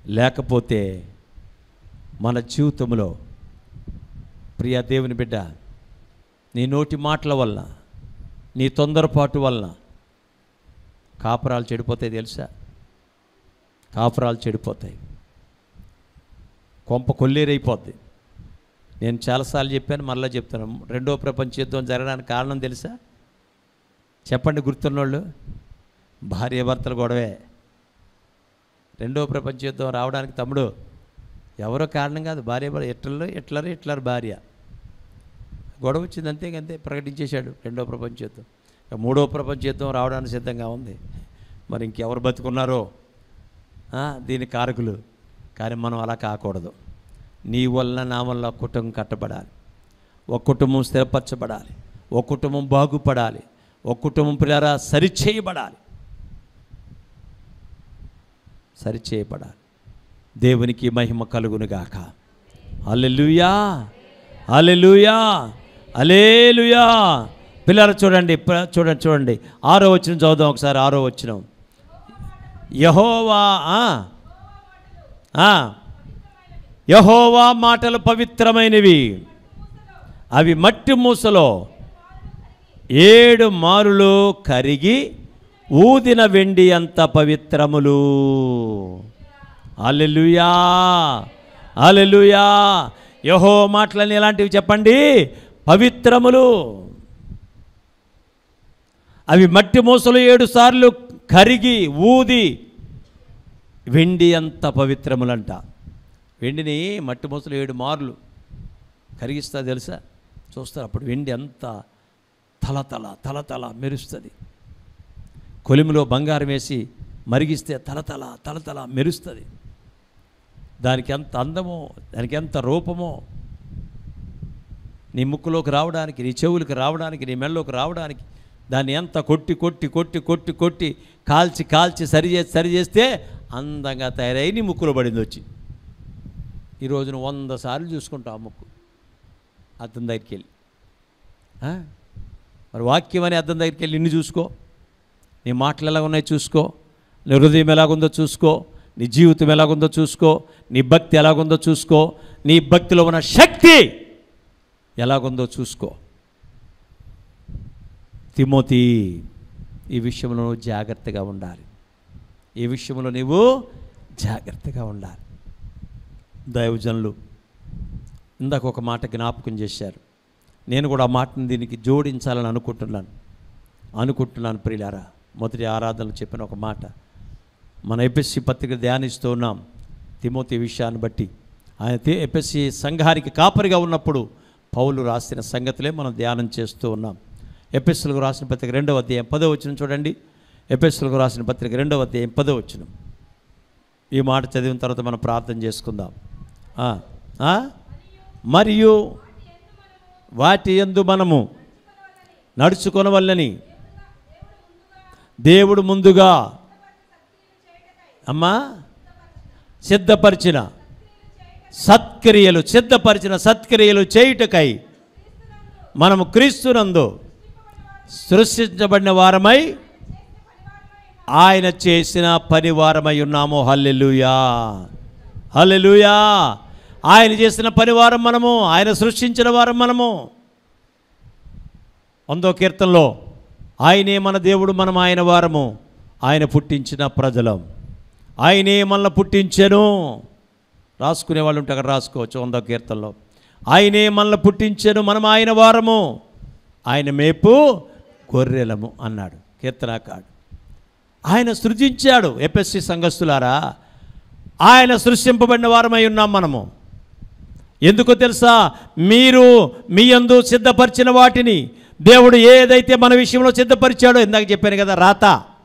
లేకపోతే మన జీవితంలో ప్రియ దేవుని బిడ్డ నీ నోటి మాటల వల్ల నీ తొందరపాటు వలన కాపురాలు చెడిపోతాయి తెలుసా కాపురాలు చెడిపోతాయి కొంప కొల్లేరైపోద్ది నేను చాలాసార్లు చెప్పాను మళ్ళీ చెప్తాను రెండో ప్రపంచ యుద్ధం జరగడానికి కారణం తెలుసా చెప్పండి గుర్తున్నోళ్ళు భార్య భర్తల గొడవే రెండో ప్రపంచ యుద్ధం రావడానికి తమ్ముడు ఎవరో కారణం కాదు భార్య భర్త ఎట్లరు ఎట్లరు ఎట్లరు భార్య గొడవ వచ్చింది అంతే అంతే ప్రకటించేశాడు రెండో ప్రపంచ యుద్ధం ఇక మూడో ప్రపంచ యుద్ధం రావడానికి సిద్ధంగా ఉంది మరి ఇంకెవరు బతుకున్నారో ఆ, దీని కారకులు కానీ మనం అలా కాకూడదు నీ వల్ల నా వల్ల ఒక కుటుంబం కట్టబడాలి ఒక కుటుంబం స్థిరపరచబడాలి ఒక కుటుంబం బాగుపడాలి ఒక కుటుంబం పిల్లరా సరిచేయబడాలి సరిచేయబడాలి దేవునికి మహిమ కలుగునుగాక అల్లెలుయా అల్లెలుయా అలేలుయా పిల్లలు చూడండి ప- చూడండి చూడండి ఆరో వచ్చిన చదువుదాం ఒకసారి ఆరో వచ్చిన యహోవా ఆ, ఆ, యహోవా మాటలు పవిత్రమైనవి అవి మట్టి మూసలో ఏడు మారులు కరిగి ఊదిన వెండి అంత పవిత్రములు అలెలుయా అలెలుయా యహో మాటలని ఎలాంటివి చెప్పండి పవిత్రములు అవి మట్టి మూసలు ఏడు సార్లు కరిగి ఊది వెండి అంత పవిత్రములంట వెండిని మట్టి మూసలు ఏడు మార్లు కరిగిస్తా తెలుసా చూస్తారు అప్పుడు వెండి అంత తలతల తలతల మెరుస్తుంది కొలిమిలో బంగారం వేసి మరిగిస్తే తలతల తలతల మెరుస్తుంది దానికి ఎంత అందమో దానికి ఎంత రూపమో నీ ముక్కులోకి రావడానికి నీ చెవులకు రావడానికి నీ మెళ్ళలోకి రావడానికి దాన్ని ఎంత కొట్టి కొట్టి కొట్టి కొట్టి కొట్టి కాల్చి కాల్చి సరి చేసి సరి చేస్తే అందంగా తయారై నీ ముక్కులో పడింది వచ్చి ఈ రోజున వంద సార్లు చూసుకుంటావు ఆ ముక్కు అద్దం దగ్గరికి వెళ్ళి ఆ? మరి వాక్యం అనే అద్దం దగ్గరికి వెళ్ళి నిన్ను చూసుకో నీ మాటలు ఎలా ఉన్నాయో చూసుకో నీ హృదయం ఎలాగుందో చూసుకో నీ జీవితం ఎలాగుందో చూసుకో నీ భక్తి ఎలాగుందో చూసుకో నీ భక్తిలో ఉన్న శక్తి ఎలాగుందో చూసుకో తిమోతి ఈ విషయంలో నువ్వు జాగ్రత్తగా ఉండాలి ఈ విషయంలో నీవు జాగ్రత్తగా ఉండాలి దైవజనులు ఇందాక ఒక మాట జ్ఞాపకం చేశారు నేను కూడా ఆ మాటను దీనికి జోడించాలని అనుకుంటున్నాను అనుకుంటున్నాను ప్రియులారా మొదటి ఆరాధనలు చెప్పిన ఒక మాట మన ఎపిఎస్సి పత్రిక ధ్యానిస్తూ ఉన్నాం తిమోతి విషయాన్ని బట్టి ఆయన తి- ఎపిఎస్సి సంఘానికి కాపరిగా ఉన్నప్పుడు పౌలు రాసిన సంగతులే మనం ధ్యానం చేస్తూ ఉన్నాం ఎపిఎస్సులకు రాసిన పత్రిక రెండవ అధ్యాయం పదో వచ్చిన చూడండి ఎపిఎస్సులకు రాసిన పత్రిక రెండవ అధ్యాయం పదో వచ్చిన ఈ మాట చదివిన తర్వాత మనం ప్రార్థన చేసుకుందాం ఆ, ఆ? మరియు వాటి యందు మనము నడుచుకొనవల్లని దేవుడు ముందుగా అమ్మా సిద్ధపరిచిన సత్క్రియలు సిద్ధపరిచిన సత్క్రియలు చేయుటకై మనము క్రీస్తునందు సృష్టించబడిన వారమై ఆయన చేసిన పని వారమై ఉన్నాము హల్లెలూయా హల్లెలూయా ఆయన చేసిన పని వారం మనము ఆయన సృష్టించిన వారం మనము వందో కీర్తనలో ఆయనే మన దేవుడు మనం ఆయన వారము ఆయన పుట్టించిన ప్రజలం ఆయనే మనల్ని పుట్టించెను రాసుకునే వాళ్ళు ఉంటే అక్కడ రాసుకోవచ్చు వందో కీర్తనలో ఆయనే మనల్ని పుట్టించెను మనం ఆయన వారము ఆయన మేపు గొర్రెలము అన్నాడు కీర్తనాకాడు ఆయన సృజించాడు ఎపిఎస్సి సంఘస్థులారా ఆయన సృష్టింపబడిన వారమై ఉన్నాం మనము ఎందుకో తెలుసా మీరు మీ యందు సిద్ధపరిచిన వాటిని దేవుడు ఏదైతే మన విషయంలో సిద్ధపరిచాడో ఇందాక చెప్పాను కదా రాత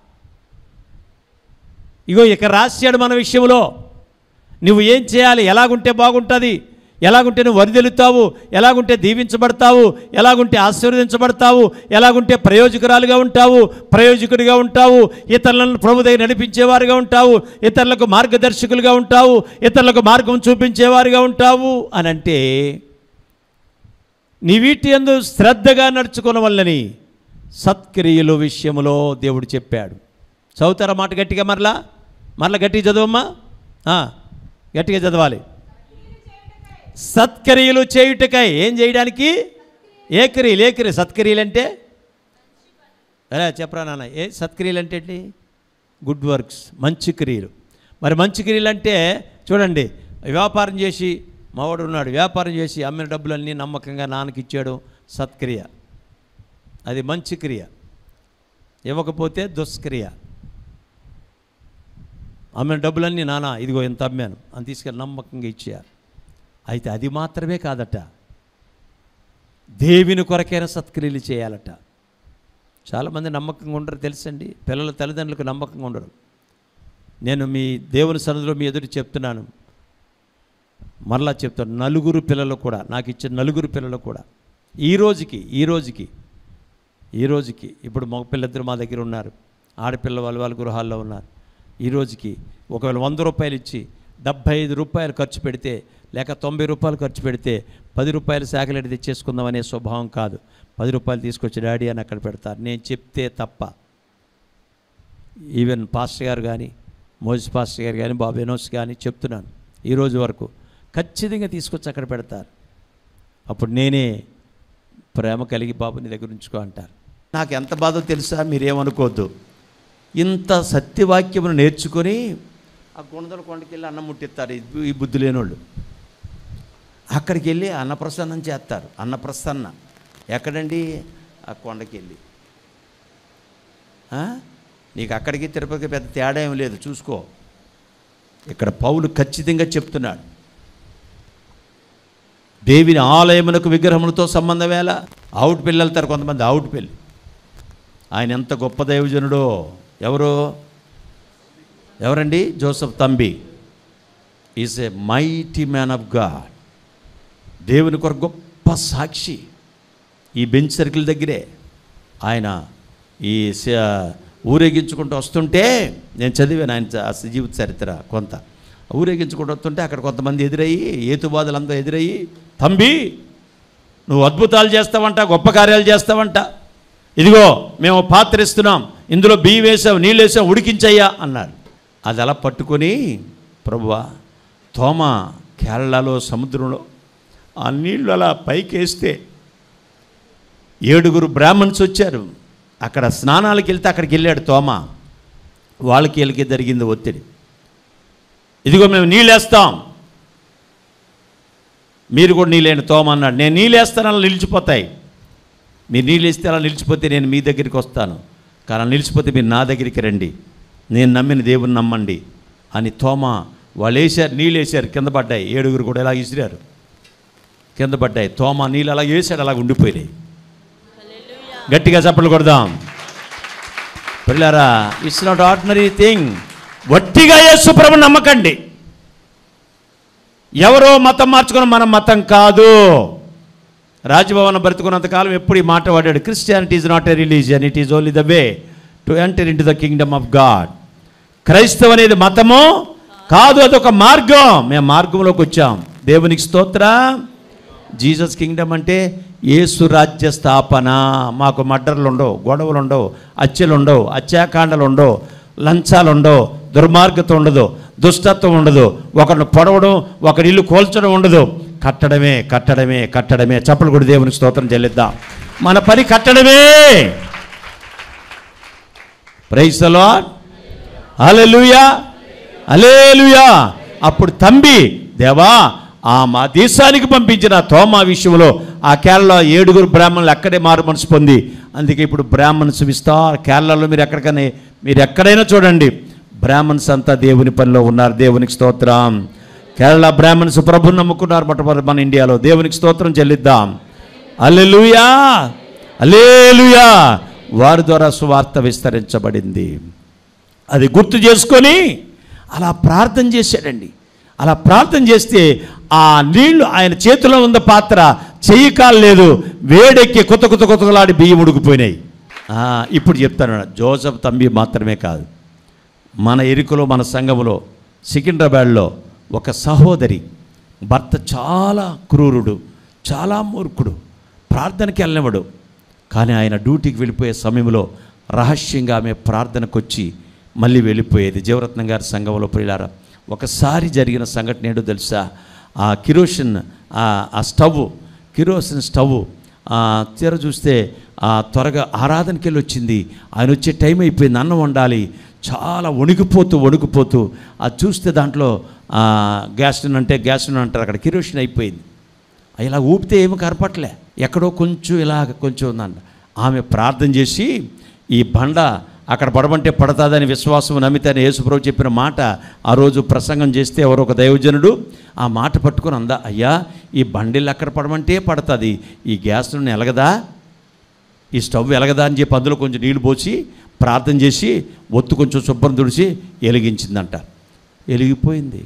ఇగో ఇక రాశాడు మన విషయంలో నువ్వు ఏం చేయాలి ఎలాగుంటే బాగుంటుంది ఎలాగుంటే నువ్వు వరిదెలుతావు ఎలాగుంటే దీవించబడతావు ఎలాగుంటే ఆశీర్వదించబడతావు ఎలాగుంటే ప్రయోజకురాలుగా ఉంటావు ప్రయోజకుడిగా ఉంటావు ఇతరులను ప్రభు దగ్గర నడిపించేవారుగా ఉంటావు ఇతరులకు మార్గదర్శకులుగా ఉంటావు ఇతరులకు మార్గం చూపించేవారుగా ఉంటావు అని అంటే నీ వీటి యందు శ్రద్ధగా నడుచుకున్న వల్లని సత్క్రియలు విషయములో దేవుడు చెప్పాడు చదువుతారా మాట గట్టిగా మరలా మరలా గట్టిగా చదవమ్మా ఆ, గట్టిగా చదవాలి సత్క్రియలు చేయుటకై ఏం చేయడానికి ఏ క్రియలు ఏ క్రియ సత్క్రియలు అంటే అలా చెప్పరా నాన్న ఏ సత్క్రియలు అంటే ఏంటి గుడ్ వర్క్స్ మంచి క్రియలు మరి మంచి క్రియలు అంటే చూడండి వ్యాపారం చేసి మావాడు ఉన్నాడు వ్యాపారం చేసి అమ్మిన డబ్బులన్నీ నమ్మకంగా నాన్నకి ఇచ్చాడు సత్క్రియ అది మంచి క్రియ ఇవ్వకపోతే దుష్క్రియ అమ్మిన డబ్బులన్నీ నానా ఇదిగో ఎంత అమ్మాను అని తీసుకెళ్ళి నమ్మకంగా ఇచ్చేయాలి అయితే అది మాత్రమే కాదట దేవుని కొరకైన సత్క్రియలు చేయాలట చాలామంది నమ్మకంగా ఉండరు తెలుసండి పిల్లల తల్లిదండ్రులకు నమ్మకంగా ఉండరు నేను మీ దేవుని సన్నిధిలో మీ ఎదురు చెప్తున్నాను మరలా చెప్తాను నలుగురు పిల్లలు కూడా నాకు ఇచ్చిన నలుగురు పిల్లలు కూడా ఈ రోజుకి ఈ రోజుకి ఈ రోజుకి ఇప్పుడు మగ పిల్లలిద్దరు మా దగ్గర ఉన్నారు ఆడపిల్ల వాళ్ళు వాళ్ళ గృహాల్లో ఉన్నారు ఈ రోజుకి ఒకవేళ వంద రూపాయలు ఇచ్చి డెబ్భై ఐదు రూపాయలు ఖర్చు పెడితే లేక తొంభై రూపాయలు ఖర్చు పెడితే పది రూపాయలు శాఖలెట్ తెచ్చేసుకుందాం అనే స్వభావం కాదు పది రూపాయలు తీసుకొచ్చి డాడీ అని అక్కడ పెడతారు నేను చెప్తే తప్ప ఈవెన్ పాస్టర్ గారు కానీ మోజస్ పాస్టర్ గారు కానీ బాబు ఎనోస్ కానీ చెప్తున్నాను ఈ రోజు వరకు ఖచ్చితంగా తీసుకొచ్చి అక్కడ పెడతారు అప్పుడు నేనే ప్రేమ కలిగి బాబు నీ దగ్గర ఉంచుకో అంటారు నాకు ఎంత బాధో తెలుసా మీరేమనుకోవద్దు ఇంత సత్యవాక్యమును నేర్చుకొని ఆ గుణదల కొండకి వెళ్ళి అన్నం ముట్టిస్తారు ఈ బు- ఈ బుద్ధి లేనోళ్ళు అక్కడికి వెళ్ళి అన్నప్రసన్నం చేస్తారు అన్నప్రసన్న ఎక్కడండి ఆ కొండకి వెళ్ళి ఆ? నీకు అక్కడికి తిరుపతికి పెద్ద తేడా ఏం లేదు చూసుకో ఇక్కడ పౌలు ఖచ్చితంగా చెప్తున్నాడు దేవిని ఆలయమునకు విగ్రహములతో సంబంధం వేళ అవుట్ పిల్లలు వెళ్తారు కొంతమంది అవుట్ పెళ్ళి ఆయన ఎంత గొప్ప దైవజనుడో ఎవరు ఎవరండి Joseph Thambi is a mighty man of God దేవుని కొరకు గొప్ప సాక్షి ఈ బెంచ్ సర్కిల్ దగ్గరే ఆయన ఈ స- ఊరేగించుకుంటూ వస్తుంటే నేను చదివాను ఆయన చ- ఆ జీవిత చరిత్ర కొంత ఊరేగించుకుంటూ వస్తుంటే అక్కడ కొంతమంది ఎదురయ్యి ఏతుబాదులంతా ఎదురయ్యి తంబి నువ్వు అద్భుతాలు చేస్తావంట గొప్ప కార్యాలు చేస్తావంట ఇదిగో మేము పాత్ర ఇస్తున్నాం ఇందులో బియ్యం వేసావు నీళ్ళు వేసావు ఉడికించయ్యా అన్నాడు అది అలా పట్టుకొని ప్రభువా తోమ కేరళలో సముద్రంలో ఆ నీళ్ళు అలా పైకి వేస్తే ఏడుగురు బ్రాహ్మణ్స్ వచ్చారు అక్కడ స్నానాలకు వెళ్తే అక్కడికి వెళ్ళాడు తోమ వాళ్ళకి వీళ్ళకి జరిగింది ఒత్తిడి ఇదిగో మేము నీళ్ళు వేస్తాం మీరు కూడా నీళ్ళేండి తోమ అన్నాడు నేను నీళ్ళు వేస్తాను అలా నిలిచిపోతాయి మీరు నీళ్ళు ఇస్తే అలా నిలిచిపోతే నేను మీ దగ్గరికి వస్తాను కానీ అలా నిలిచిపోతే మీరు నా దగ్గరికి రండి నేను నమ్మిన దేవుని నమ్మండి అని తోమ వాళ్ళు వేసారు నీళ్ళు వేసారు కింద పడ్డాయి ఏడుగురు కూడా ఇలా విసిరారు కింద పడ్డాయి తోమ నీళ్ళు అలా వేసాడు అలా ఉండిపోయినాయి గట్టిగా చప్పట్లు కొడదాం పిల్లారా ఇట్స్ నాట్ ఆర్డినరీ థింగ్ వట్టిగా యేసు ప్రభు నమ్మకండి ఎవరో మతం మార్చుకున్న మన మతం కాదు రాజభవనం బ్రతుకున్నంత కాలం ఎప్పుడు ఈ మాట వాడాడు Christianity is not a religion it is only the way to enter in to the kingdom of God క్రైస్తవం అనేది మతము కాదు అదొక మార్గం మేము మార్గంలోకి వచ్చాం దేవునికి స్తోత్ర జీసస్ కింగ్డమ్ అంటే యేసు రాజ్య స్థాపన మాకు మడ్డర్లు ఉండవు గొడవలు ఉండవు అచ్చెలు ఉండవు అత్యాకాండలు ఉండవు లంచాలు ఉండవు దుర్మార్గత ఉండదు దుష్టత్వం ఉండదు ఒకరిని పొడవడం ఒకరి ఇల్లు కోల్చడం ఉండదు కట్టడమే కట్టడమే కట్టడమే చప్పలు కూడా దేవునికి స్తోత్రం చెల్లిద్దాం మన పని కట్టడమే ప్రైస్ లార్డ్ అలెలుయా అలేలుయా అప్పుడు తంబి దేవా ఆ మా దేశానికి పంపించిన తోమా విషయంలో ఆ కేరళ ఏడుగురు బ్రాహ్మణులు అక్కడే మారు మనసు పొంది అందుకే ఇప్పుడు బ్రాహ్మణ్స్ విస్తార్ కేరళలో మీరు ఎక్కడికైనా మీరు ఎక్కడైనా చూడండి బ్రాహ్మణ్స్ అంతా దేవుని పనిలో ఉన్నారు దేవునికి స్తోత్రం కేరళ బ్రాహ్మణ్స్ ప్రభుని నమ్ముకున్నారు మొట్టమొదటి మన ఇండియాలో దేవునికి స్తోత్రం చెల్లిద్దాం అల్లెలుయా అలేలుయా వారి ద్వారా సువార్త విస్తరించబడింది అది గుర్తు చేసుకొని అలా ప్రార్థన చేశాడండి అలా ప్రార్థన చేస్తే ఆ నీళ్లు ఆయన చేతిలో ఉన్న పాత్ర చెయ్యి కాలేదు వేడెక్కి కొత్త కొత్త కొత్తలాడి బియ్యం ఉడికిపోయినాయి ఆ, ఇప్పుడు చెప్తాను జోసఫ్ తంబి మాత్రమే కాదు మన ఎరుకలో మన సంఘములో సికింద్రాబాద్లో ఒక సహోదరి భర్త చాలా క్రూరుడు చాలా మూర్ఖుడు ప్రార్థనకి వెళ్ళనివ్వడు కానీ ఆయన డ్యూటీకి వెళ్ళిపోయే సమయంలో రహస్యంగా ఆమె ప్రార్థనకు వచ్చి మళ్ళీ వెళ్ళిపోయేది జీవరత్నం గారి సంఘంలో ప్రియులారా ఒకసారి జరిగిన సంఘటన ఏంటో తెలుసా ఆ కిరోసిన్ ఆ- ఆ స్టవ్ కిరోసిన్ స్టవ్ ఆ, తీర చూస్తే ఆ త్వరగా ఆరాధనకి వెళ్ళి వచ్చింది ఆయన వచ్చే టైం అయిపోయింది అన్నం వండాలి చాలా వణికిపోతూ వణికిపోతూ అది చూస్తే దాంట్లో ఆ, గ్యాస్ అంటే గ్యాస్ అంటారు అక్కడ కిరోసిన్ అయిపోయింది ఇలా ఊపితే ఏమి కనపట్లే ఎక్కడో కొంచెం ఇలా కొంచెం ఉందంట ఆమె ప్రార్థన చేసి ఈ బండ అక్కడ పడమంటే పడతాదని విశ్వాసం నమ్మితేనే యేసుప్రభు చెప్పిన మాట ఆ రోజు ప్రసంగం చేస్తే ఎవరో ఒక దైవజనుడు ఆ మాట పట్టుకొని అందా అయ్యా ఈ బండిలు అక్కడ పడమంటే పడుతుంది ఈ గ్యాస్ నుండి ఎలగదా ఈ స్టవ్ ఎలగదా అని చెప్పి అందులో కొంచెం నీళ్లు పోసి ప్రార్థన చేసి ఒత్తు కొంచెం శుభ్రం తుడిచి వెలిగించిందంట వెలిగిపోయింది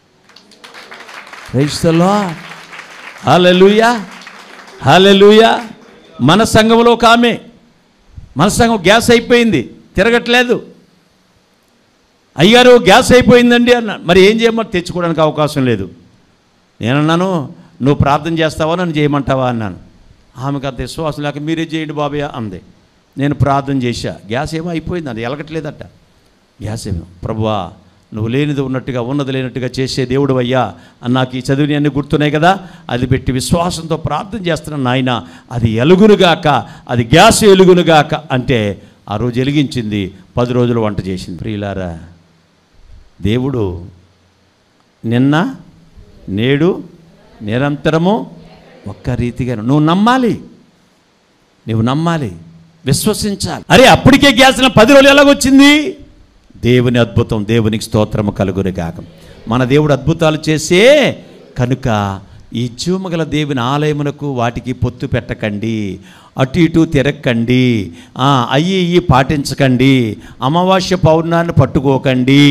రైస్తలో హాలెలుయా హాలెలుయా మన సంఘంలో ఒక ఆమె మన సంఘం గ్యాస్ అయిపోయింది తిరగట్లేదు అయ్యారు గ్యాస్ అయిపోయిందండి అన్న మరి ఏం చేయమని తెచ్చుకోవడానికి అవకాశం లేదు నేనన్నాను నువ్వు ప్రార్థన చేస్తావా నన్ను చేయమంటావా అన్నాను ఆమెకు అంత విశ్వాసం లేక మీరే చేయండి బాబయ్య అంది నేను ప్రార్థన చేశా గ్యాస్ ఏమో అయిపోయింది అది ఎలగట్లేదట గ్యాస్ ఏమో ప్రభువా నువ్వు లేనిది ఉన్నట్టుగా ఉన్నది లేనట్టుగా చేసే దేవుడు అయ్యా అని నాకు ఈ చదువుని అన్ని గుర్తున్నాయి కదా అది పెట్టి విశ్వాసంతో ప్రార్థన చేస్తున్నాను నాయన అది ఎలుగునుగాక అది గ్యాస్ ఎలుగునుగాక అంటే ఆ రోజు వెలిగించింది పది రోజులు వంట చేసింది ప్రియులారా దేవుడు నిన్న నేడు నిరంతరము ఒక్క రీతిగా నువ్వు నమ్మాలి నువ్వు నమ్మాలి విశ్వసించాలి అరే అప్పటికే గ్యాస్ నా పది రోజులు ఎలాగొచ్చింది దేవుని అద్భుతం దేవునికి స్తోత్రము కలుగుని కాక మన దేవుడు అద్భుతాలు చేసే కనుక ఈ జీవమగల దేవుని ఆలయమునకు వాటికి పొత్తు పెట్టకండి అటు ఇటు తిరక్కండి ఆ, అయ్యి ఇయ్యి పాటించకండి అమావాస్య పౌర్ణాన్ని పట్టుకోకండి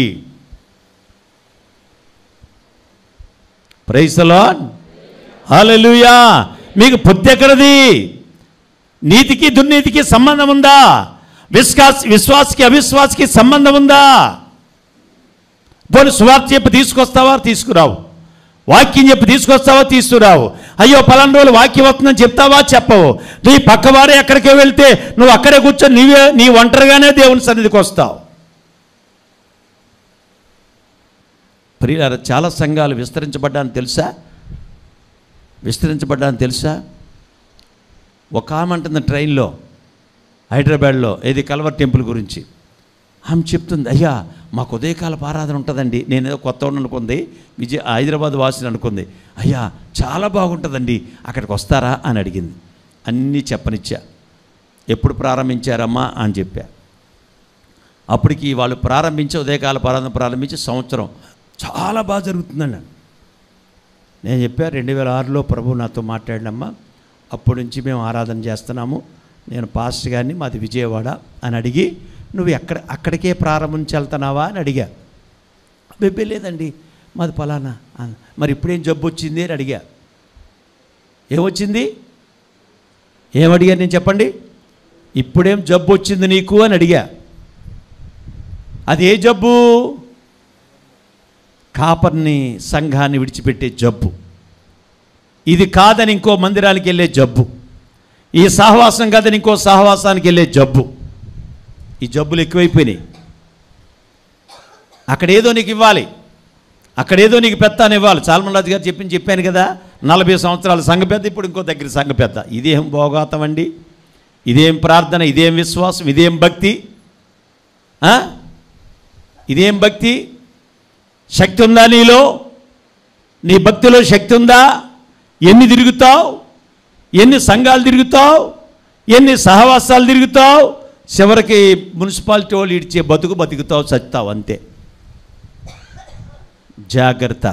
ప్రైసలాన్ హాలెలూయా మీకు పొత్తు ఎక్కడది నీతికి దుర్నీతికి సంబంధం ఉందా విశ్వాస్ విశ్వాసకి అవిశ్వాసకి సంబంధం ఉందా పోనీ సువార్త చెప్పి తీసుకొస్తావా తీసుకురావు వాక్యం చెప్పి తీసుకొస్తావా తీసుకురావు అయ్యో పలానా రోజులు వాక్యం వస్తుందని చెప్తావా చెప్పవు నీ పక్కవారే ఎక్కడికి వెళ్తే నువ్వు అక్కడే కూర్చొని నీవే నీ ఒంటరిగానే దేవుని సన్నిధికి వస్తావు ప్రియులారా చాలా సంఘాలు విస్తరించబడ్డాని తెలుసా విస్తరించబడ్డాని తెలుసా ఒక ఆమె అంటుంది ట్రైన్లో హైదరాబాద్లో ఏది కల్వర్ టెంపుల్ గురించి ఆమె చెప్తుంది అయ్యా మాకు ఉదయకాలపు ఆరాధన ఉంటుందండి నేను ఏదో కొత్త వాడిని అనుకుంది విజయ హైదరాబాద్ వాసిని అనుకుంది అయ్యా చాలా బాగుంటుందండి అక్కడికి వస్తారా అని అడిగింది అన్నీ చెప్పనిచ్చా ఎప్పుడు ప్రారంభించారమ్మా అని చెప్పా అప్పటికి వాళ్ళు ప్రారంభించి ఉదయకాల ప్రారంభం ప్రారంభించి సంవత్సరం చాలా బాగా జరుగుతుందండి నేను చెప్పా రెండు వేల ఆరులో ప్రభు నాతో మాట్లాడినమ్మా అప్పటి నుంచి మేము ఆరాధన చేస్తున్నాము నేను పాస్టర్ గారిని మాది విజయవాడ అని అడిగి నువ్వు ఎక్కడ అక్కడికే ప్రారంభించి వెళ్తున్నావా అని అడిగా బెబ్బే లేదండి మాది ఫలానా అన్న. మరి ఇప్పుడేం జబ్బు వచ్చింది అని అడిగా ఏమొచ్చింది ఏమడిగా నేను చెప్పండి ఇప్పుడేం జబ్బు వచ్చింది నీకు అని అడిగా అది ఏ జబ్బు కాపర్ని సంఘాన్ని విడిచిపెట్టే జబ్బు ఇది కాదని ఇంకో మందిరానికి వెళ్ళే జబ్బు ఈ సహవాసం కాదని ఇంకో సహవాసానికి వెళ్ళే జబ్బు ఈ జబ్బులు ఎక్కువైపోయినాయి అక్కడ ఏదో నీకు ఇవ్వాలి అక్కడ ఏదో నీకు పెద్ద అని ఇవ్వాలి చాల్మరాజు గారు చెప్పింది చెప్పాను కదా నలభై సంవత్సరాల సంఘ పెద్ద ఇప్పుడు ఇంకో దగ్గర సంఘ పెద్ద ఇదేం భోగాతం అండి ఇదేం ప్రార్థన ఇదేం విశ్వాసం ఇదేం భక్తి ఆ? ఇదేం భక్తి శక్తి ఉందా నీలో నీ భక్తిలో శక్తి ఉందా ఎన్ని తిరుగుతావు ఎన్ని సంఘాలు తిరుగుతావు ఎన్ని సహవాసాలు తిరుగుతావు చివరికి మున్సిపాలిటీ వాళ్ళు ఇడిచే బతుకు బతుకుతావు చచ్చుతావు అంతే జాగ్రత్త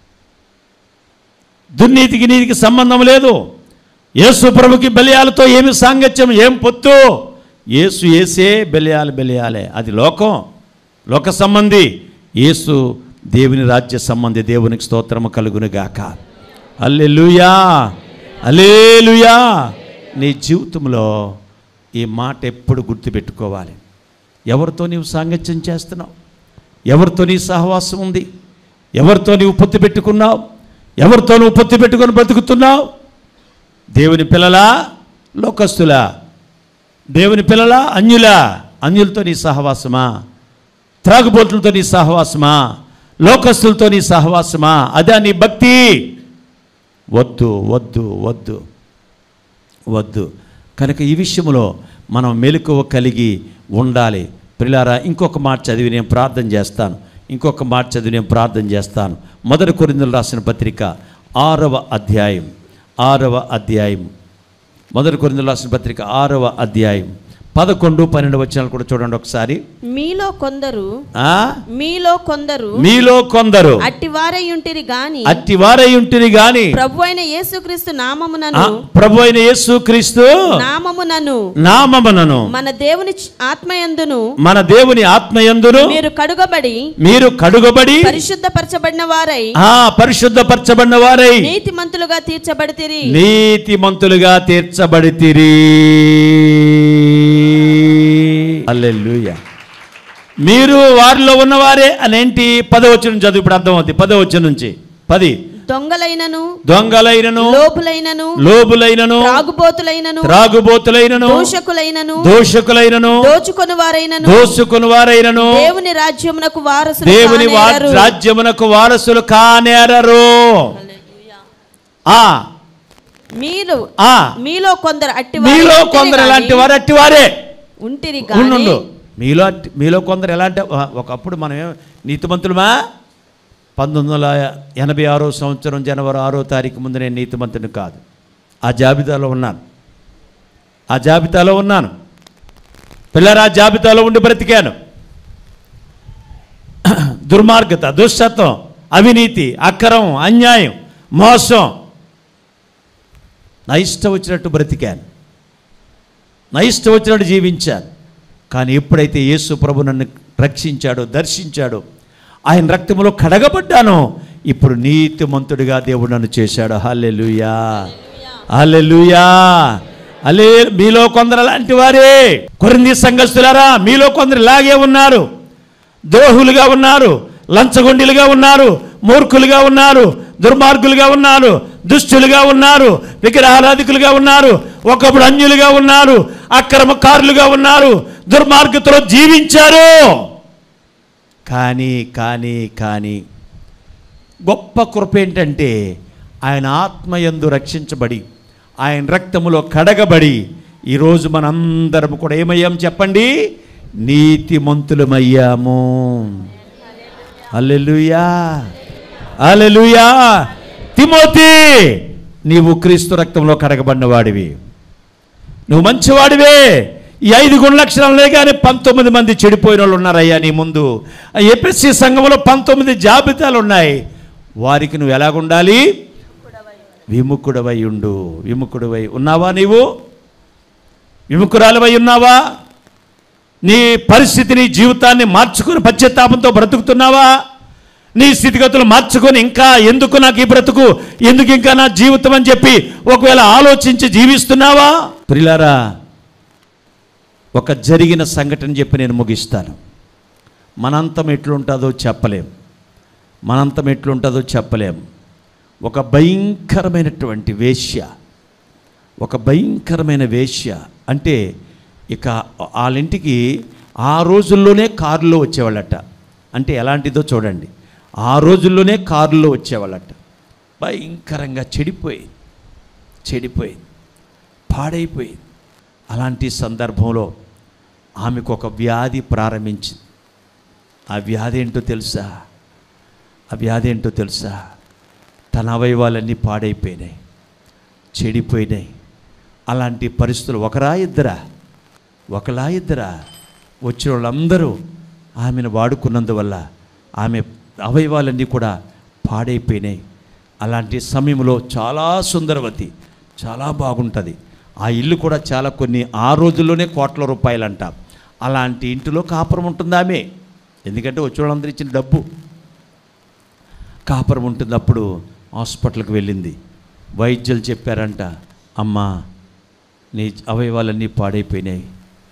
దుర్నీతికి నీతికి సంబంధం లేదు యేసు ప్రభుకి బలియాలతో ఏమి సాంగత్యం ఏం పొత్తు యేసు ఏసే బలియాలు బలియాలే అది లోకం లోక సంబంధి యేసు దేవుని రాజ్య సంబంధి దేవునికి స్తోత్రము కలుగును గాక అల్లెలుయా అలేలుయా నీ జీవితంలో ఈ మాట ఎప్పుడు గుర్తుపెట్టుకోవాలి ఎవరితో నీవు సాంగత్యం చేస్తున్నావు ఎవరితో నీ సహవాసం ఉంది ఎవరితో నీవు పొత్తు పెట్టుకున్నావు ఎవరితో నువ్వు పొత్తు పెట్టుకొని బ్రతుకుతున్నావు దేవుని పిల్లలా లోకస్తులా దేవుని పిల్లలా అన్యులా అన్యులతో నీ సహవాసమా త్రాగుబోతులతో నీ సహవాసమా లోకస్తులతో నీ సహవాసమా అదే నీ భక్తి వద్దు వద్దు వద్దు వద్దు కనుక ఈ విషయంలో మనం మెలకువ కలిగి ఉండాలి ప్రిలారా ఇంకొక మాట చదివి నేను ప్రార్థన చేస్తాను ఇంకొక మాట చదివి నేను ప్రార్థన చేస్తాను మొదటి కొరిందులు రాసిన పత్రిక ఆరవ అధ్యాయం ఆరవ అధ్యాయం మొదటి కొరిందులు రాసిన పత్రిక ఆరవ అధ్యాయం పదకొండు పన్నెండు వచనాలు కూడా చూడండి ఒకసారి మీలో కొందరు ఆ? మీలో కొందరు మీలో కొందరు అట్టివారై ఉంటిరి గాని అట్టివారై ఉంటుంది గాని ప్రభు అయిన యేసుక్రీస్తు ఆ, నామమునను ప్రభు అయిన యేసు క్రీస్తు నామమునను నామమునను మన దేవుని చ- ఆత్మయందును మన దేవుని ఆత్మయందును మీరు కడుగబడి మీరు కడుగబడి పరిశుద్ధపరచబడిన వారై ఆ పరిశుద్ధపరచబడిన వారై నీతిమంతులుగా తీర్చబడితిరి నీతిమంతులుగా తీర్చబడితిరి హల్లెలూయా మీరు వారిలో ఉన్నవారే అనేంటి పదవచనం చదువు ఇప్పుడు అర్థమవుతుంది పదవచనం నుంచి పది దొంగలైనను దొంగలైనను లోపులైనను లోబులైనను త్రాగుబోతులైనను త్రాగుబోతులైనను దోషకులైనను దోషకులైనను దోచుకొని వారైనను దోసుకుని వారైనను దేవుని రాజ్యమునకు వారసులు దేవుని వా- కానేరరు. రాజ్యమునకు వారసులు కానేరరు ఆ మీరు ఆ మీలో కొందరు అట్టి మీలో కొందరు ఎలాంటి వారు అట్టి వారే ఉంటిరి ఉండు గాని మీలో అట్టి- మీలో కొందరు ఎలాంటి ఆ, ఒకప్పుడు మనం ఏం నీతిమంతులమా పంతొమ్మిది వందల ఎనభై ఆరో సంవత్సరం జనవరి ఆరో తారీఖు ముందు నేను నీతిమంతుని కాదు ఆ జాబితాలో ఉన్నాను ఆ జాబితాలో ఉన్నాను పిల్లరా జాబితాలో ఉండి బ్రతికాను దుర్మార్గత దుష్టత్వం అవినీతి అక్రమం అన్యాయం మోసం నా ఇష్టం వచ్చినట్టు బ్రతికాను నా ఇష్టం వచ్చినట్టు జీవించాను కానీ ఎప్పుడైతే యేసు ప్రభు నన్ను రక్షించాడో దర్శించాడో ఆయన రక్తములో కడగబడ్డానో ఇప్పుడు నీతిమంతుడిగా దేవుడు నన్ను చేశాడు హల్లెలూయా హల్లెలూయా అలే మీలో కొందరు అలాంటి వారే కొరింది సంఘస్థులారా మీలో కొందరు ఇలాగే ఉన్నారు ద్రోహులుగా ఉన్నారు లంచగొండిలుగా ఉన్నారు మూర్ఖులుగా ఉన్నారు దుర్మార్గులుగా ఉన్నారు దుష్టులుగా ఉన్నారు విగ్రహారాధికులుగా ఉన్నారు ఒకప్పుడు అన్యులుగా ఉన్నారు అక్రమకారులుగా ఉన్నారు దుర్మార్గతలో జీవించారు కానీ కానీ కానీ గొప్ప కృప ఏంటంటే ఆయన ఆత్మయందు రక్షించబడి ఆయన రక్తములో కడగబడి ఈరోజు మనందరం కూడా ఏమయ్యాం చెప్పండి నీతిమంతులమయ్యాము అల్లెలుయా అల్లెలుయా తిమోతి నీవు క్రీస్తు రక్తంలో కడగబడిన వాడివి నువ్వు మంచివాడివే ఈ ఐదు గుణ లక్షణాలే కానీ పంతొమ్మిది మంది చెడిపోయిన వాళ్ళు ఉన్నారయ్యా నీ ముందు ఎపిఎస్సి సంఘంలో పంతొమ్మిది జాబితాలు ఉన్నాయి వారికి నువ్వు ఎలాగుండాలి విముఖుడవై ఉండు విముఖుడవై ఉన్నావా నీవు విముఖురాలవై ఉన్నావా నీ పరిస్థితిని జీవితాన్ని మార్చుకుని పశ్చాత్తాపంతో బ్రతుకుతున్నావా నీ స్థితిగతులు మార్చుకొని ఇంకా ఎందుకు నాకు ఈ బ్రతుకు ఎందుకు ఇంకా నా జీవితం అని చెప్పి ఒకవేళ ఆలోచించి జీవిస్తున్నావా ప్రిలారా ఒక జరిగిన సంఘటన చెప్పి నేను ముగిస్తాను మనంతం ఎట్లుంటుందో చెప్పలేం మనంతం ఎట్లుంటుందో చెప్పలేం ఒక భయంకరమైనటువంటి వేశ్య ఒక భయంకరమైన వేశ్య అంటే ఇక వాళ్ళింటికి ఆ రోజుల్లోనే కారులో వచ్చేవాళ్ళట అంటే ఎలాంటిదో చూడండి ఆ రోజుల్లోనే కారులో వచ్చేవాళ్ళట భయంకరంగా చెడిపోయింది చెడిపోయింది పాడైపోయింది అలాంటి సందర్భంలో ఆమెకు ఒక వ్యాధి ప్రారంభించింది ఆ వ్యాధి ఏంటో తెలుసా ఆ వ్యాధి ఏంటో తెలుసా తన అవయవాలన్నీ పాడైపోయినాయి చెడిపోయినాయి అలాంటి పరిస్థితులు ఒకరా ఇద్దరా ఒకలా ఇద్దరా వచ్చిన వాళ్ళందరూ ఆమెను వాడుకున్నందువల్ల ఆమె అవయవాలన్నీ కూడా పాడైపోయినాయి అలాంటి సమయంలో చాలా సుందరవతి చాలా బాగుంటుంది ఆ ఇల్లు కూడా చాలా కొన్ని ఆ రోజుల్లోనే కోట్ల రూపాయలంట అలాంటి ఇంటిలో కాపురం ఉంటుంది ఆమె ఎందుకంటే వచ్చిన వాళ్ళందరూ ఇచ్చిన డబ్బు కాపురం ఉంటుంది అప్పుడు హాస్పిటల్కి వెళ్ళింది వైద్యులు చెప్పారంట అమ్మా నీ అవయవాలన్నీ పాడైపోయినాయి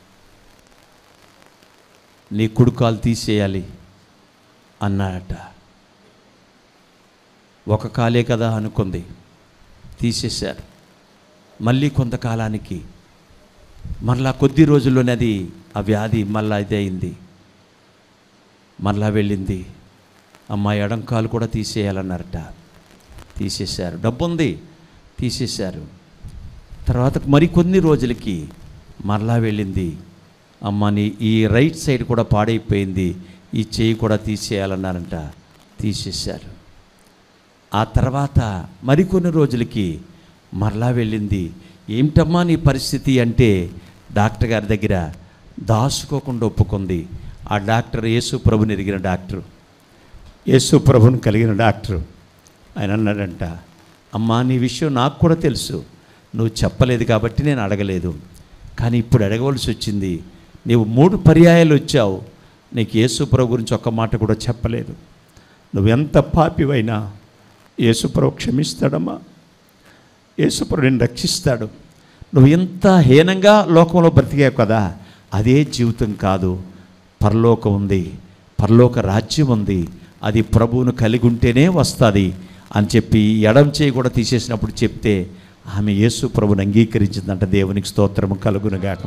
నీ కుడుకాలు తీసేయాలి అన్నాడట ఒక కాలే కదా అనుకుంది తీసేశారు మళ్ళీ కొంతకాలానికి మరలా కొద్ది రోజుల్లోనే అది ఆ వ్యాధి మళ్ళా ఇదే అయింది మరలా వెళ్ళింది అమ్మాయి ఎడంకాలు కూడా తీసేయాలన్నారట తీసేశారు డబ్బు ఉంది తీసేశారు తర్వాత మరికొన్ని రోజులకి మరలా వెళ్ళింది అమ్మ నీ ఈ రైట్ సైడ్ కూడా పాడైపోయింది ఈ చేయి కూడా తీసేయాలన్నారంట తీసేశారు ఆ తర్వాత మరికొన్ని రోజులకి మరలా వెళ్ళింది ఏమిటమ్మా నీ పరిస్థితి అంటే డాక్టర్ గారి దగ్గర దాచుకోకుండా ఒప్పుకుంది ఆ డాక్టర్ యేసు ప్రభుని ఎరిగిన డాక్టరు యేసు ప్రభుని కలిగిన డాక్టరు ఆయన అన్నాడంట అమ్మా నీ విషయం నాకు కూడా తెలుసు నువ్వు చెప్పలేదు కాబట్టి నేను అడగలేదు కానీ ఇప్పుడు అడగవలసి వచ్చింది నీవు మూడు పర్యాయాలు వచ్చావు నీకు యేసు ప్రభు గురించి ఒక్క మాట కూడా చెప్పలేదు నువ్వెంత పాపివైనా యేసుప్రభు క్షమిస్తాడమ్మా యేసుప్రభు నేను రక్షిస్తాడు నువ్వు ఎంత హీనంగా లోకంలో బ్రతికావు కదా అదే జీవితం కాదు పరలోకం ఉంది పరలోక రాజ్యం ఉంది అది ప్రభువును కలిగి ఉంటేనే వస్తుంది అని చెప్పి ఎడం చేయి కూడా తీసేసినప్పుడు చెప్తే ఆమె యేసు ప్రభుని అంగీకరించిందంట దేవునికి స్తోత్రము కలుగునుగాక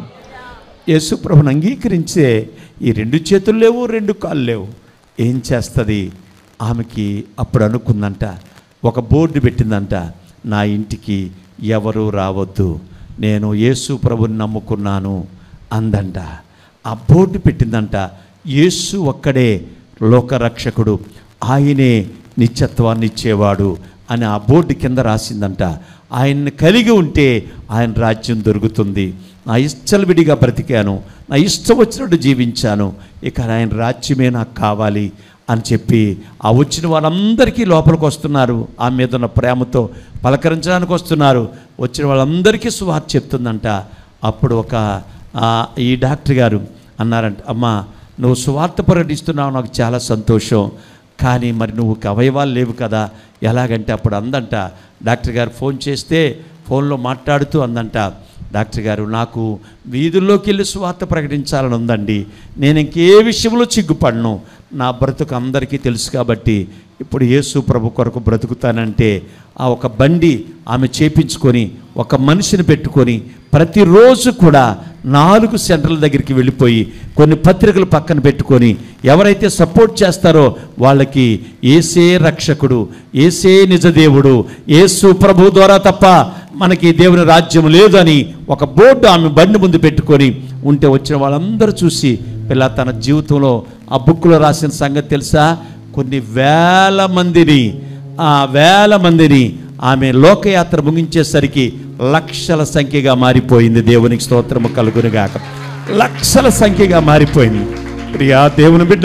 యేసు ప్రభుని అంగీకరించే ఈ రెండు చేతులు లేవు రెండు కాళ్ళు లేవు ఏం చేస్తుంది ఆమెకి అప్పుడు అనుకుందంట ఒక బోర్డు పెట్టిందంట నా ఇంటికి ఎవరు రావద్దు నేను యేసు ప్రభుని నమ్ముకున్నాను అందంట ఆ బోర్డు పెట్టిందంట యేసు ఒక్కడే లోకరక్షకుడు ఆయనే నిత్యత్వాన్ని ఇచ్చేవాడు అని ఆ బోర్డు కింద రాసిందంట ఆయన్ని కలిగి ఉంటే ఆయన రాజ్యం దొరుకుతుంది నా ఇష్టవిడిగా బ్రతికాను నా ఇష్టం వచ్చినట్టు జీవించాను ఇక ఆయన రాజ్యమే నాకు కావాలి అని చెప్పి ఆ వచ్చిన వాళ్ళందరికీ లోపలికి వస్తున్నారు ఆ మీద ఉన్న ప్రేమతో పలకరించడానికి వస్తున్నారు వచ్చిన వాళ్ళందరికీ సువార్త చెప్తుందంట అప్పుడు ఒక ఆ, ఈ డాక్టర్ గారు అన్నారంట అమ్మా నువ్వు సువార్త ప్రకటిస్తున్నావు నాకు చాలా సంతోషం కానీ మరి నువ్వు అవయవాలు లేవు కదా ఎలాగంటే అప్పుడు అందంట డాక్టర్ గారు ఫోన్ చేస్తే ఫోన్లో మాట్లాడుతూ అందంట డాక్టర్ గారు నాకు వీధుల్లోకి వెళ్ళి సువార్త ప్రకటించాలని ఉందండి నేను ఇంకే విషయంలో చిగ్గుపడను నా బ్రతుకు అందరికీ తెలుసు కాబట్టి ఇప్పుడు యేసు ప్రభు కొరకు బ్రతుకుతానంటే ఆ ఒక బండి ఆమె చేపించుకొని ఒక మనిషిని పెట్టుకొని ప్రతిరోజు కూడా నాలుగు సెంటర్ల దగ్గరికి వెళ్ళిపోయి కొన్ని పత్రికలు పక్కన పెట్టుకొని ఎవరైతే సపోర్ట్ చేస్తారో వాళ్ళకి ఏసే రక్షకుడు ఏసే నిజదేవుడు ఏసు ప్రభు ద్వారా తప్ప మనకి దేవుని రాజ్యం లేదు అని ఒక బోర్డు ఆమె బండి ముందు పెట్టుకొని ఉంటే వచ్చిన వాళ్ళందరూ చూసి పిల్ల తన జీవితంలో ఆ బుక్లో రాసిన సంగతి తెలుసా కొన్ని వేల మందిని ఆ వేల మందిని ఆమె లోకయాత్ర ముగించేసరికి లక్షల సంఖ్యగా మారిపోయింది దేవునికి స్తోత్రము కలుగునుగాక లక్షల సంఖ్యగా మారిపోయింది ప్రియా దేవుని బిడ్డ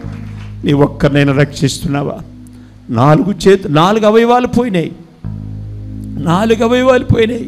నీ ఒక్కరినైనా రక్షిస్తున్నావా నాలుగు చేతు నాలుగు అవయవాలు పోయినాయి నాలుగు అవయవాలు పోయినాయి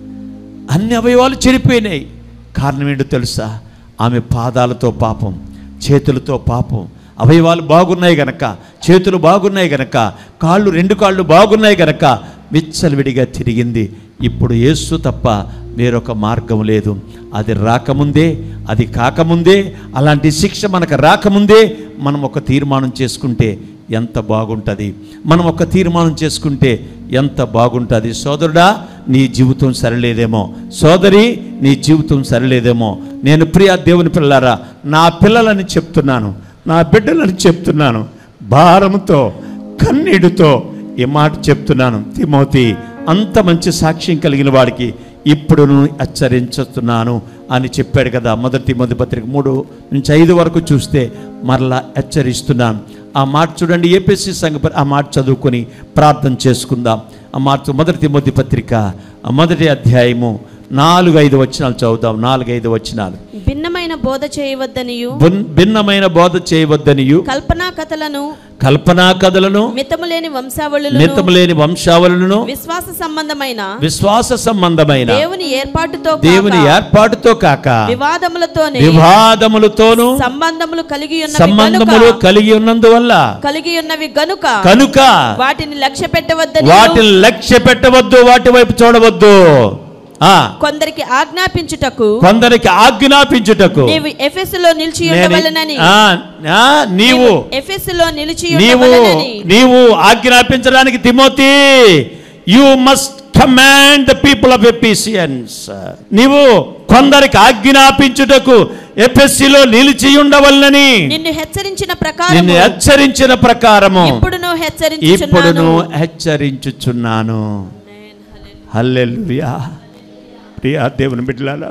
అన్ని అవయవాలు చెడిపోయినాయి కారణం ఏంటో తెలుసా ఆమె పాదాలతో పాపం చేతులతో పాపం అవయవాలు బాగున్నాయి గనక చేతులు బాగున్నాయి గనక కాళ్ళు రెండు కాళ్ళు బాగున్నాయి గనక విచ్చలవిడిగా తిరిగింది ఇప్పుడు యేసు తప్ప వేరొక మార్గం లేదు అది రాకముందే అది కాకముందే అలాంటి శిక్ష మనకు రాకముందే మనం ఒక తీర్మానం చేసుకుంటే ఎంత బాగుంటుంది మనం ఒక తీర్మానం చేసుకుంటే ఎంత బాగుంటుంది సోదరుడా నీ జీవితం సరిలేదేమో సోదరి నీ జీవితం సరిలేదేమో నేను ప్రియా దేవుని పిల్లారా నా పిల్లలని చెప్తున్నాను నా బిడ్డలని చెప్తున్నాను భారంతో కన్నీటితో ఈ మాట చెప్తున్నాను తిమోతి అంత మంచి సాక్ష్యం కలిగిన వాడికి ఇప్పుడు హెచ్చరించుతున్నాను అని చెప్పాడు కదా మొదటి మొదటి పత్రిక మూడు నుంచి ఐదు వరకు చూస్తే మరలా హెచ్చరిస్తున్నాను ఆ మాట చూడండి ఏపీసీ సంఘ పరి- ఆ మాట చదువుకొని ప్రార్థన చేసుకుందాం ఆ మాట మొదటి మొదటి పత్రిక ఆ మొదటి అధ్యాయము నాలుగు ఐదు వచనాలు చదువుదాం నాలుగు ఐదు వచనాలు భిన్నమైన బోధ చేయవద్దనియు బున్- భిన్నమైన బోధ చేయవద్దనియు కల్పనా కథలను కల్పనా కథలను మితము లేని వంశావళులను మితము లేని వంశావళులను విశ్వాస సంబంధమైన విశ్వాస సంబంధమైన దేవుని ఏర్పాటుతో కాక దేవుని ఏర్పాటుతో కాక వివాదములతోనే వివాదములతోనూ సంబంధములు కలిగి ఉన్నవి సంబంధములు గనుక కలిగి ఉన్నందువల్ల కలిగి ఉన్నవి గనుక కనుక వాటిని లక్ష్య పెట్టవద్దని వాటిని లక్ష్య పెట్టవద్దు వాటి వైపు చూడవద్దు ఆ కొందరికి ఆజ్ఞాపించుటకు కొందరికి ఆజ్ఞాపించుటకు నీవు ఎఫెసులో నిలిచి నేను- ఉండవలెనని ఆ, ఆ, నీవు ఎఫెసులో నిలిచి నీవు ఉండవలెనని నీవు ఆజ్ఞాపించడానికి Timothy you must command the people of Ephesians నీవు కొందరికి ఆజ్ఞాపించుటకు ఎఫెస్సిలో నిలిచి ఉండవల్లని నిన్ను హెచ్చరించిన నిన్ను ప్రకారం హెచ్చరించిన ప్రకారము ఇప్పుడును ఇప్పుడును హెచ్చరించుచున్నాను హెచ్చరించుచున్నాను హల్లెలూయా ప్రియా దేవుని బిడ్డలారా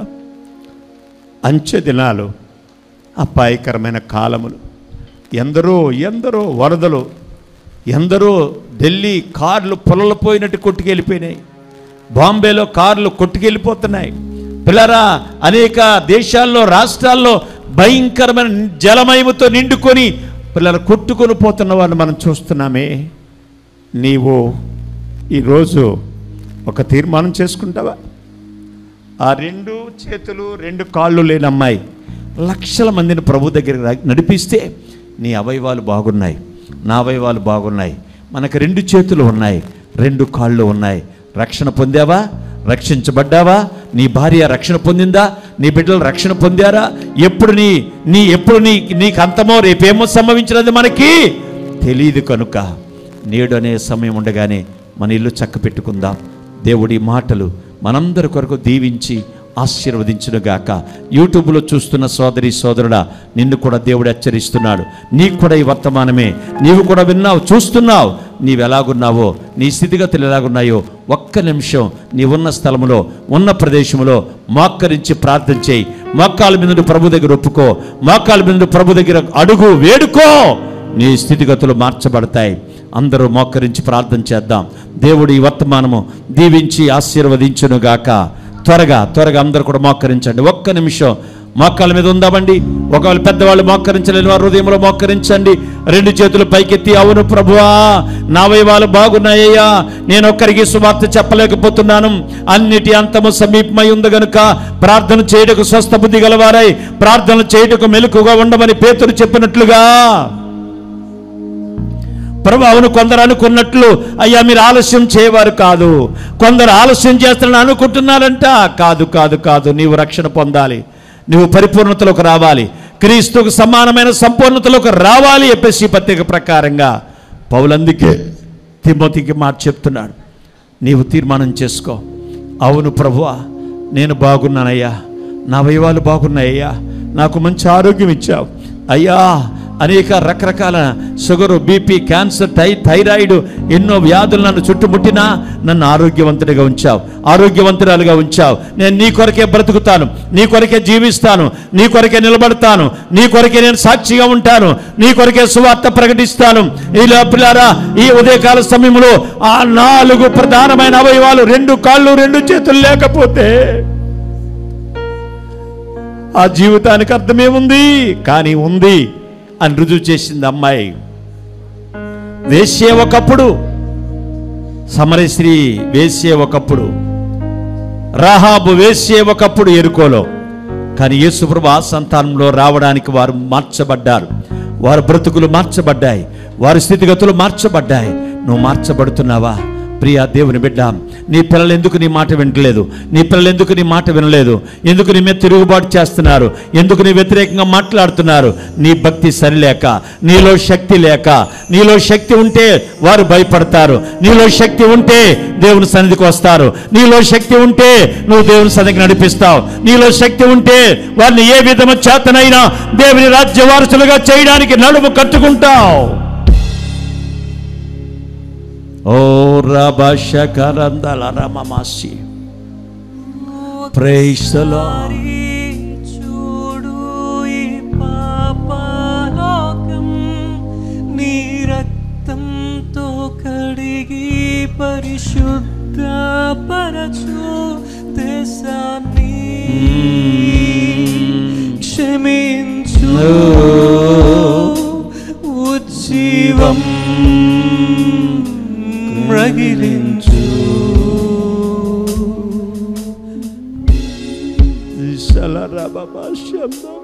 అంచె దినాలు అపాయకరమైన కాలములు ఎందరో ఎందరో వరదలు ఎందరో ఢిల్లీ కార్లు పొలలపోయినట్టు కొట్టుకెళ్ళిపోయినాయి బాంబేలో కార్లు కొట్టుకెళ్ళిపోతున్నాయి పిల్లరా అనేక దేశాల్లో రాష్ట్రాల్లో భయంకరమైన జలమయముతో నిండుకొని పిల్లలు కొట్టుకొని పోతున్న వాళ్ళు మనం చూస్తున్నామే నీవు ఈరోజు ఒక తీర్మానం చేసుకుంటావా ఆ రెండు చేతులు రెండు కాళ్ళు లేని అమ్మాయి లక్షల మందిని ప్రభు దగ్గరికి రా- నడిపిస్తే నీ అవయవాలు బాగున్నాయి నా అవయవాలు బాగున్నాయి మనకు రెండు చేతులు ఉన్నాయి రెండు కాళ్ళు ఉన్నాయి రక్షణ పొందావా రక్షించబడ్డావా నీ భార్య రక్షణ పొందిందా నీ బిడ్డలు రక్షణ పొందారా ఎప్పుడు నీ నీ ఎప్పుడు నీ నీకు అంతమో రేపేమో సంభవించినది మనకి తెలియదు కనుక నేడు అనే సమయం ఉండగానే మన ఇల్లు చక్క పెట్టుకుందాం దేవుడి మాటలు మనందరి కొరకు దీవించి ఆశీర్వదించునుగాక యూట్యూబ్లో చూస్తున్న సోదరి సోదరుడా నిన్ను కూడా దేవుడు హెచ్చరిస్తున్నాడు నీకు కూడా ఈ వర్తమానమే నీవు కూడా విన్నావు చూస్తున్నావు నీవు ఎలాగున్నావో నీ స్థితిగతులు ఎలాగున్నాయో ఒక్క నిమిషం నీ ఉన్న స్థలములో ఉన్న ప్రదేశంలో మోక్కరించి ప్రార్థన చేయి మోకాల మీద నుండి ప్రభు దగ్గర ఒప్పుకో మోకాల మీద నుండి ప్రభు దగ్గర అడుగు వేడుకో నీ స్థితిగతులు మార్చబడతాయి అందరూ మోకరించి ప్రార్థన చేద్దాం దేవుడు ఈ వర్తమానము దీవించి ఆశీర్వదించునుగాక త్వరగా త్వరగా అందరూ కూడా మోకరించండి ఒక్క నిమిషం మోకాల మీద ఉందామండి ఒకవేళ పెద్దవాళ్ళు మోకరించలేని వారు హృదయంలో మోకరించండి రెండు చేతులు పైకెత్తి అవును ప్రభువా నా వైవాలు బాగున్నాయ్యా నేను ఒక్కరికి సువార్త చెప్పలేకపోతున్నాను అన్నిటి అంతము సమీపమై ఉంది గనుక ప్రార్థన చేయుటకు స్వస్థ బుద్ధి గలవారై ప్రార్థన చేయుటకు మెలకుగా ఉండమని పేతురు చెప్పినట్లుగా ప్రభు అవును కొందరు అనుకున్నట్లు అయ్యా మీరు ఆలస్యం చేయవారు కాదు కొందరు ఆలస్యం చేస్తారని అనుకుంటున్నారంట కాదు కాదు కాదు నీవు రక్షణ పొందాలి నువ్వు పరిపూర్ణతలోకి రావాలి క్రీస్తుకు సమానమైన సంపూర్ణతలోకి రావాలి ఎపిసి పత్రిక ప్రకారంగా పౌలందుకే తిమోతికి మాట చెప్తున్నాడు నీవు తీర్మానం చేసుకో అవును ప్రభువా నేను బాగున్నానయ్యా నా అవయవాలు బాగున్నాయ్యా నాకు మంచి ఆరోగ్యం ఇచ్చావు అయ్యా అనేక రకరకాల షుగరు బీపీ క్యాన్సర్ టై థైరాయిడ్ ఎన్నో వ్యాధులు నన్ను చుట్టుముట్టినా నన్ను ఆరోగ్యవంతుడిగా ఉంచావు ఆరోగ్యవంతురాలుగా ఉంచావు నేను నీ కొరకే బ్రతుకుతాను నీ కొరకే జీవిస్తాను నీ కొరకే నిలబడతాను నీ కొరకే నేను సాక్షిగా ఉంటాను నీ కొరకే సువార్త ప్రకటిస్తాను ఇలా పిల్లారా ఈ ఉదయకాల సమయంలో ఆ నాలుగు ప్రధానమైన అవయవాలు రెండు కాళ్ళు రెండు చేతులు లేకపోతే ఆ జీవితానికి అర్థమేముంది కానీ ఉంది అని రుజువు చేసింది అమ్మాయి వేసే ఒకప్పుడు సమరశ్రీ వేసే ఒకప్పుడు రాహాబు వేసే ఒకప్పుడు ఎరుకోలో కానీ యేసుప్రభు ఆ సంతానంలో రావడానికి వారు మార్చబడ్డారు వారి బ్రతుకులు మార్చబడ్డాయి వారి స్థితిగతులు మార్చబడ్డాయి నువ్వు మార్చబడుతున్నావా ప్రియా దేవుని బిడ్డ నీ పిల్లలు ఎందుకు నీ మాట వినట్లేదు నీ పిల్లలు ఎందుకు నీ మాట వినలేదు ఎందుకు నీ మీద తిరుగుబాటు చేస్తున్నారు ఎందుకు నీ వ్యతిరేకంగా మాట్లాడుతున్నారు నీ భక్తి సరిలేక నీలో శక్తి లేక నీలో శక్తి ఉంటే వారు భయపడతారు నీలో శక్తి ఉంటే దేవుని సన్నిధికి వస్తారు నీలో శక్తి ఉంటే నువ్వు దేవుని సన్నిధికి నడిపిస్తావు నీలో శక్తి ఉంటే వారిని ఏ విధము చేతనైనా దేవుని రాజ్య వారసులుగా చేయడానికి నడుము కట్టుకుంటావు ఓ రభశకరందల రమమాసి ప్రైసలో చూడు ఈ పాపలోకం నీ రక్తంతో కడిగి పరిశుద్ధ పరచు దేశాన్ని క్షమించు ఉజ్జీవం రగిలించు శల రమమాశంలో